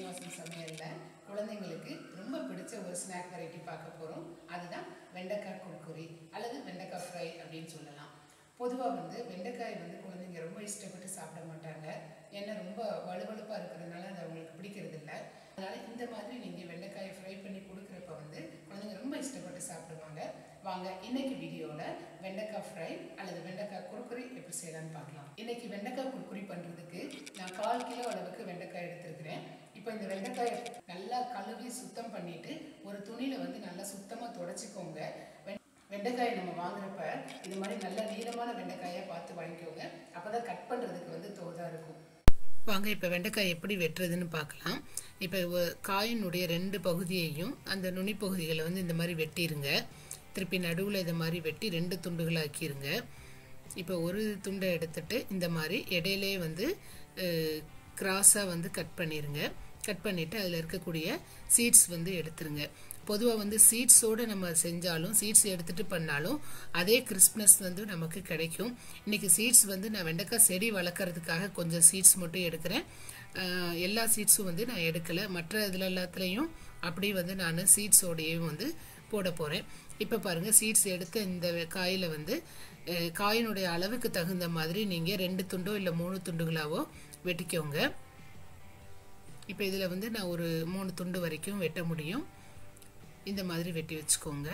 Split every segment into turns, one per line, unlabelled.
ஸ்ரீனிவாசன் சமையலில் குழந்தைங்களுக்கு ரொம்ப பிடிச்ச ஒரு ஸ்நாக் வெரைட்டி பார்க்க போகிறோம் அதுதான் வெண்டைக்காய் குர்குரி அல்லது வெண்டைக்காய் ஃப்ரை அப்படின்னு சொல்லலாம் பொதுவாக வந்து வெண்டைக்காய் வந்து குழந்தைங்க ரொம்ப இஷ்டப்பட்டு சாப்பிட மாட்டாங்க ஏன்னா ரொம்ப வலுவழுப்பாக இருக்கிறதுனால அது அவங்களுக்கு பிடிக்கிறது இல்லை அதனால் இந்த மாதிரி நீங்கள் வெண்டைக்காயை ஃப்ரை பண்ணி கொடுக்குறப்ப வந்து குழந்தைங்க ரொம்ப இஷ்டப்பட்டு சாப்பிடுவாங்க வாங்க இன்னைக்கு வீடியோவில் வெண்டைக்காய் ஃப்ரை அல்லது வெண்டைக்காய் குறுக்குறி எப்படி செய்யலாம்னு பார்க்கலாம் இன்னைக்கு வெண்டைக்காய் குறுக்குறி பண்ணுறதுக்கு நான் கால் கிலோ அளவுக்கு வெண்டைக்காய் எடுத்திருக்கிறேன் இப்போ இந்த வெண்டைக்காயை நல்லா கழுவி சுத்தம் பண்ணிட்டு ஒரு துணியில் வந்து நல்லா சுத்தமாக தொடச்சிக்கோங்க வெ- வெண்டைக்காயை நம்ம வாங்குறப்ப இது மாதிரி நல்ல நீளமான வெண்டைக்காயை பார்த்து வாங்கிக்கோங்க அப்போ தான் கட் பண்ணுறதுக்கு வந்து தோதாக இருக்கும் வாங்க இப்போ வெண்டைக்காய் எப்படி வெட்டுறதுன்னு பார்க்கலாம் இப்போ ஒ- காயினுடைய ரெண்டு பகுதியையும் அந்த நுனி பகுதிகளை வந்து இந்த மாதிரி வெட்டிருங்க திருப்பி நடுவில் இதை மாதிரி வெட்டி ரெண்டு துண்டுகளாக்கிருங்க இப்போ ஒரு துண்டை எடுத்துட்டு இந்த மாதிரி இடையிலே வந்து கிராஸாக வந்து கட் பண்ணிடுங்க கட் பண்ணிவிட்டு அதில் இருக்கக்கூடிய சீட்ஸ் வந்து எடுத்துருங்க பொதுவாக வந்து சீட்ஸோடு நம்ம செஞ்சாலும் சீட்ஸ் எடுத்துகிட்டு பண்ணாலும் அதே கிறிஸ்ப்னஸ் வந்து நமக்கு கிடைக்கும் இன்றைக்கி சீட்ஸ் வந்து நான் வெண்டைக்காய் செடி வளர்க்குறதுக்காக கொஞ்சம் சீட்ஸ் மட்டும் எடுக்கிறேன் அஹ் எல்லா சீட்ஸும் வந்து நான் எடுக்கலை மற்ற இதில் எல்லாத்துலேயும் அப்படி வந்து நான் சீட்ஸோடையும் வந்து போட போகிறேன் இப்போ பாருங்கள் சீட்ஸ் எடுத்த இந்த காயில் வந்து அஹ் காயினுடைய அளவுக்கு தகுந்த மாதிரி நீங்கள் ரெண்டு துண்டோ இல்லை மூணு துண்டுகளாவோ வெட்டிக்கோங்க இப்போ இதில் வந்து நான் ஒரு மூணு துண்டு வரைக்கும் வெட்ட முடியும் இந்த மாதிரி வெட்டி வச்சுக்கோங்க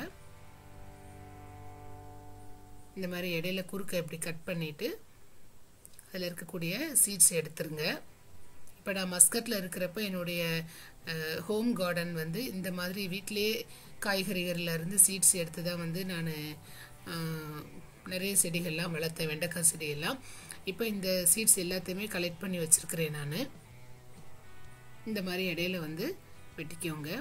இந்த மாதிரி இடையில குறுக்க இப்படி கட் பண்ணிட்டு அதில் இருக்கக்கூடிய சீட்ஸ் எடுத்துருங்க இப்போ நான் மஸ்கட்டில் இருக்கிறப்ப என்னுடைய ஹோம் கார்டன் வந்து இந்த மாதிரி வீட்டிலேயே காய்கறிகள்ல இருந்து சீட்ஸ் எடுத்து தான் வந்து நான் நிறைய செடிகள்லாம் வளர்த்தேன் வெண்டைக்காய் செடியெல்லாம் இப்போ இந்த சீட்ஸ் எல்லாத்தையுமே கலெக்ட் பண்ணி வச்சுருக்கிறேன் நான் இந்த மாதிரி இடையில வந்து வெட்டிக்கோங்க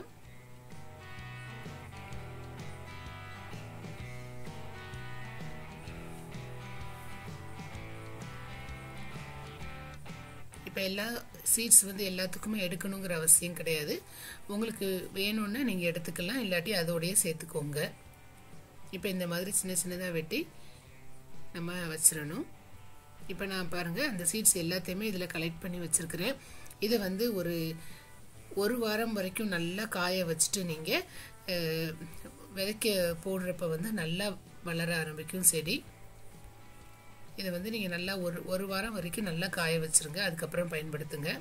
இப்போ எல்லா சீட்ஸ் வந்து எல்லாத்துக்குமே எடுக்கணுங்கிற அவசியம் கிடையாது உங்களுக்கு வேணும்னா நீங்கள் எடுத்துக்கலாம் இல்லாட்டி அதோடயே சேர்த்துக்கோங்க இப்போ இந்த மாதிரி சின்ன சின்னதாக வெட்டி நம்ம வச்சிடணும் இப்போ நான் பாருங்கள் அந்த சீட்ஸ் எல்லாத்தையுமே இதில் கலெக்ட் பண்ணி வச்சுருக்கிறேன் இதை வந்து ஒரு ஒரு வாரம் வரைக்கும் நல்லா காய வச்சுட்டு நீங்கள் விதைக்க போடுறப்ப வந்து நல்லா வளர ஆரம்பிக்கும் செடி இதை வந்து நீங்கள் நல்லா ஒரு ஒரு வாரம் வரைக்கும் நல்லா காய வச்சிருங்க அதுக்கப்புறம் பயன்படுத்துங்க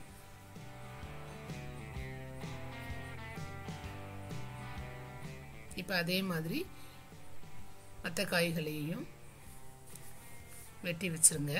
இப்போ அதே மாதிரி மற்ற காய்களையும் வெட்டி வச்சிருங்க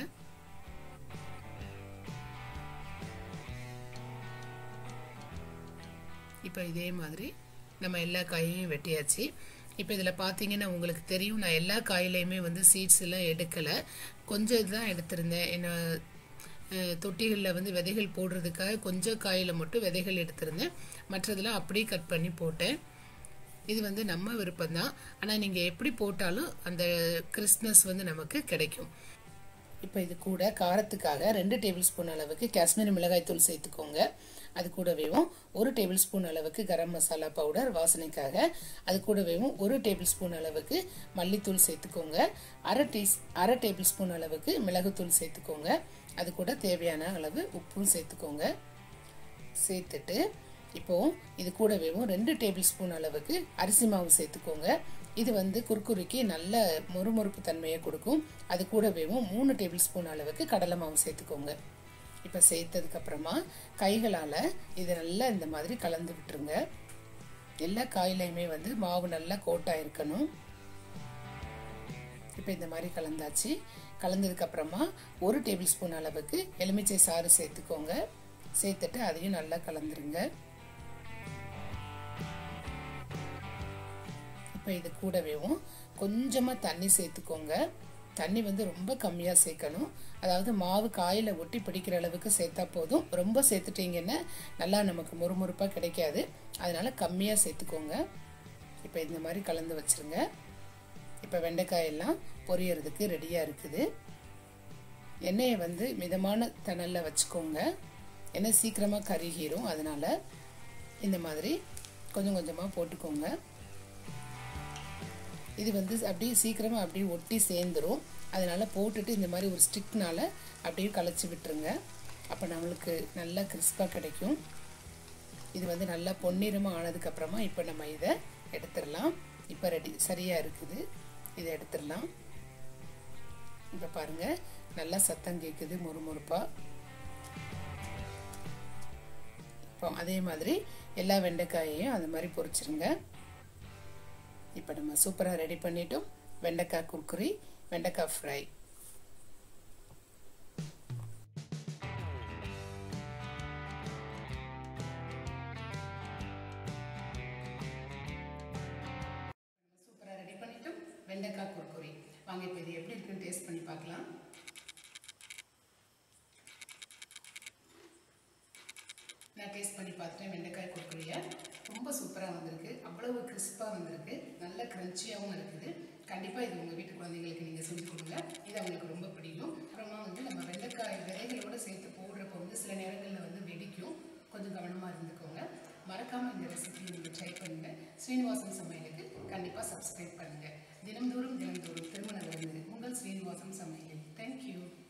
இப்போ இதே மாதிரி நம்ம எல்லா காயையும் வெட்டியாச்சு இப்போ இதில் பார்த்தீங்கன்னா உங்களுக்கு தெரியும் நான் எல்லா காயிலையுமே வந்து சீட்ஸ் எல்லாம் எடுக்கலை கொஞ்சம் இதுதான் எடுத்திருந்தேன் என்ன தொட்டிகளில் வந்து விதைகள் போடுறதுக்காக கொஞ்சம் காயில் மட்டும் விதைகள் எடுத்திருந்தேன் மற்றதெல்லாம் அப்படியே கட் பண்ணி போட்டேன் இது வந்து நம்ம விருப்பம்தான் ஆனால் நீங்கள் எப்படி போட்டாலும் அந்த கிறிஸ்மஸ் வந்து நமக்கு கிடைக்கும் இப்போ இது கூட காரத்துக்காக ரெண்டு டேபிள் ஸ்பூன் அளவுக்கு காஷ்மீரி மிளகாய் தூள் சேர்த்துக்கோங்க அது கூடவேவும் ஒரு டேபிள் ஸ்பூன் அளவுக்கு கரம் மசாலா பவுடர் வாசனைக்காக அது கூடவேவும் ஒரு டேபிள் ஸ்பூன் அளவுக்கு மல்லித்தூள் சேர்த்துக்கோங்க அரை டீ அரை டேபிள் ஸ்பூன் அளவுக்கு மிளகுத்தூள் சேர்த்துக்கோங்க அது கூட தேவையான அளவு உப்பும் சேர்த்துக்கோங்க சேர்த்துட்டு இப்போ இது கூடவேவும் ரெண்டு டேபிள் ஸ்பூன் அளவுக்கு அரிசி மாவு சேர்த்துக்கோங்க இது வந்து குர்குரிக்கு நல்ல மொறுமொறுப்பு தன்மையை கொடுக்கும் அது கூடவேவும் மூணு டேபிள் ஸ்பூன் அளவுக்கு கடலை மாவு சேர்த்துக்கோங்க இப்போ சேர்த்ததுக்கு அப்புறமா கைகளால் இதை நல்லா இந்த மாதிரி கலந்து விட்டுருங்க எல்லா காயிலையுமே வந்து மாவு நல்லா கோட்டாக இருக்கணும் இப்போ இந்த மாதிரி கலந்தாச்சு கலந்ததுக்கு அப்புறமா ஒரு டேபிள் ஸ்பூன் அளவுக்கு எலுமிச்சை சாறு சேர்த்துக்கோங்க சேர்த்துட்டு அதையும் நல்லா கலந்துருங்க இப்போ இது கூடவேவும் கொஞ்சமாக தண்ணி சேர்த்துக்கோங்க தண்ணி வந்து ரொம்ப கம்மியாக சேர்க்கணும் அதாவது மாவு காயில் ஒட்டி பிடிக்கிற அளவுக்கு சேர்த்தா போதும் ரொம்ப சேர்த்துட்டீங்கன்னா நல்லா நமக்கு முறுமுறுப்பாக கிடைக்காது அதனால கம்மியாக சேர்த்துக்கோங்க இப்போ இந்த மாதிரி கலந்து வச்சுருங்க இப்போ வெண்டைக்காயெல்லாம் பொரியறதுக்கு ரெடியாக இருக்குது எண்ணெயை வந்து மிதமான தணலில் வச்சுக்கோங்க எண்ணெய் சீக்கிரமாக கருகிரும் அதனால் இந்த மாதிரி கொஞ்சம் கொஞ்சமாக போட்டுக்கோங்க இது வந்து அப்படியே சீக்கிரமாக அப்படியே ஒட்டி சேர்ந்துரும் அதனால் போட்டுட்டு இந்த மாதிரி ஒரு ஸ்டிக்னால் அப்படியே கலைச்சி விட்டுருங்க அப்போ நம்மளுக்கு நல்லா கிறிஸ்பாக கிடைக்கும் இது வந்து நல்லா பொன்னிறமாக ஆனதுக்கப்புறமா இப்போ நம்ம இதை எடுத்துடலாம் இப்போ ரெடி சரியாக இருக்குது இதை எடுத்துடலாம் இப்போ பாருங்கள் நல்லா சத்தம் கேட்குது முறுமுறுப்பாக இப்போ அதே மாதிரி எல்லா வெண்டைக்காயையும் அது மாதிரி பொரிச்சிருங்க இப்போ நம்ம சூப்பராக ரெடி பண்ணிட்டோம் வெண்டைக்காய் குர்குரி வெண்டைக்காய் ஃப்ரை சூப்பராக ரெடி பண்ணிட்டோம் வெண்டைக்காய் குர்குரி வாங்க இப்போ இது எப்படி இருக்குன்னு டேஸ்ட் பண்ணி பார்க்கலாம் நான் டேஸ்ட் பண்ணி பார்த்துட்டேன் வெண்டைக்காய் குர்குரியை ரொம்ப சூப்பராக வந்திருக்கு அவ்வளவு கிறிஸ்பாக வந்திருக்கு நல்ல க்ரன்ச்சியாகவும் இருக்குது கண்டிப்பாக இது உங்கள் வீட்டு குழந்தைங்களுக்கு நீங்கள் செஞ்சு கொடுங்க இது அவங்களுக்கு ரொம்ப பிடிக்கும் அப்புறமா வந்து நம்ம வெண்டைக்காய் விதைகளோடு சேர்த்து போடுறப்போ வந்து சில நேரங்களில் வந்து வெடிக்கும் கொஞ்சம் கவனமாக இருந்துக்கோங்க மறக்காமல் இந்த ரெசிபியை நீங்கள் ட்ரை பண்ணுங்கள் ஸ்ரீனிவாசன் சமையலுக்கு கண்டிப்பாக சப்ஸ்கிரைப் பண்ணுங்கள் தினம்தோறும் தினம்தோறும் திருமண விருந்து உங்கள் ஸ்ரீனிவாசன் சமையல் தேங்க்யூ